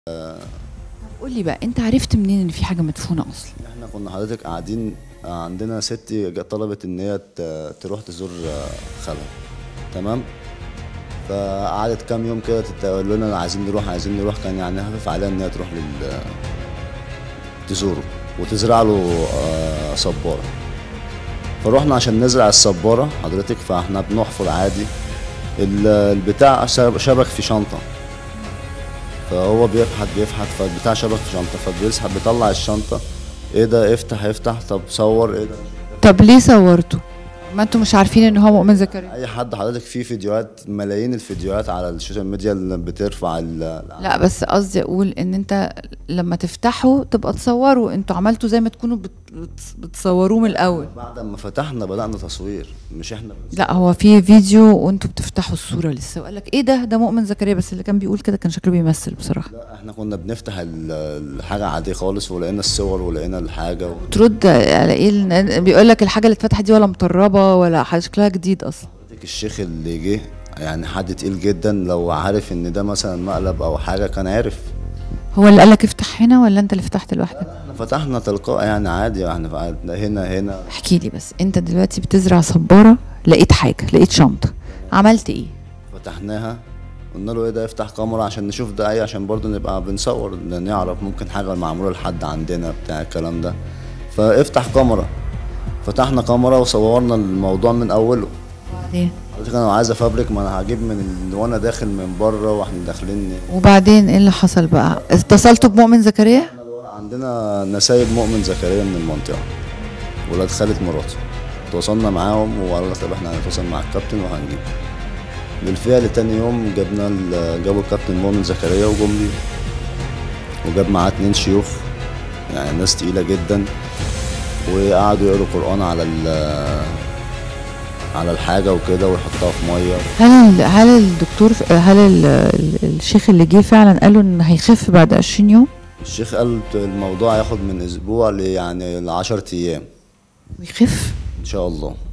قول لي بقى انت عرفت منين ان في حاجه مدفونه اصلا احنا كنا حضرتك قاعدين عندنا ست جت طلبت ان هي ت- تروح تزور خالها تمام فقعدت كام يوم كده تقول لنا عايزين نروح عايزين نروح كان يعني هفف عليها ان هي تروح لل تزوره وتزرع له آه، صباره فروحنا عشان نزرع الصباره حضرتك فاحنا بنحفر عادي ال- البتاع شب- شبك في شنطه فهو بيفحت بيفحت فالبتاع شبك في شنطه فبيسحب بيطلع الشنطه ايه ده افتح افتح طب صور ايه ده طب ليه صورته ما انتوا مش عارفين ان هو مؤمن زكريا اي حد حضرتك في فيديوهات ملايين الفيديوهات على السوشيال ميديا اللي بترفع ال لا بس قصدي اقول ان انت لما تفتحه تبقى تصوره انتوا عملتوا زي ما تكونوا بت... بت... بتصوروه من الاول بعد ما فتحنا بدأنا تصوير مش احنا بنصور. لا هو في فيديو وانتوا بتفتحوا الصوره لسه وقال لك ايه ده ده مؤمن زكريا بس اللي كان بيقول كده كان شكله بيمثل بصراحه لا احنا كنا بنفتح ال- الحاجة عادية خالص ولقينا الصور ولقينا الحاجة و... ترد على ايه لأن بيقول لك الحاجه اللي اتفتحت دي ولا مطربه ولا حاجه شكلها جديد اصلا حضرتك الشيخ اللي جه يعني حد تقيل جدا لو عارف ان ده مثلا مقلب او حاجة كان عارف هو اللي قال لك افتح هنا ولا انت اللي فتحت لوحدك احنا فتحنا تلقائي يعني عادي يعني قعدنا هنا هنا احكي لي بس انت دلوقتي بتزرع صباره لقيت حاجه لقيت شنطه عملت ايه فتحناها قلنا له ايه ده افتح كاميرا عشان نشوف ده ايه عشان برضه نبقى بنصور نعرف ممكن حاجة معمولة لحد عندنا بتاع الكلام ده فافتح كاميرا فتحنا كاميرا وصورنا الموضوع من اوله وبعدين حضرتك انا عايز افبرك ما انا هجيب من ال... وانا داخل من بره واحنا داخلين وبعدين ايه اللي حصل بقى اتصلتوا بمؤمن زكريا احنا الورق عندنا نسايب مؤمن زكريا من المنطقه ولاد خالة مراتي تواصلنا معاهم وقالوا لك طب احنا هنتواصل مع الكابتن وهنجيب بالفعل تاني يوم جبنا ال- جابوا الكابتن مؤمن زكريا وجم لي وجاب معاه اتنين شيوخ يعني ناس تقيلة جدا وقعدوا يقروا قرآن على ال على الحاجة وكده ويحطها في مية هل هل الدكتور هل ال- ال- الشيخ اللي جه فعلا قالوا ان هيخف بعد 20 يوم الشيخ قال الموضوع هياخد من اسبوع ل يعني ل 10 ايام ويخف ان شاء الله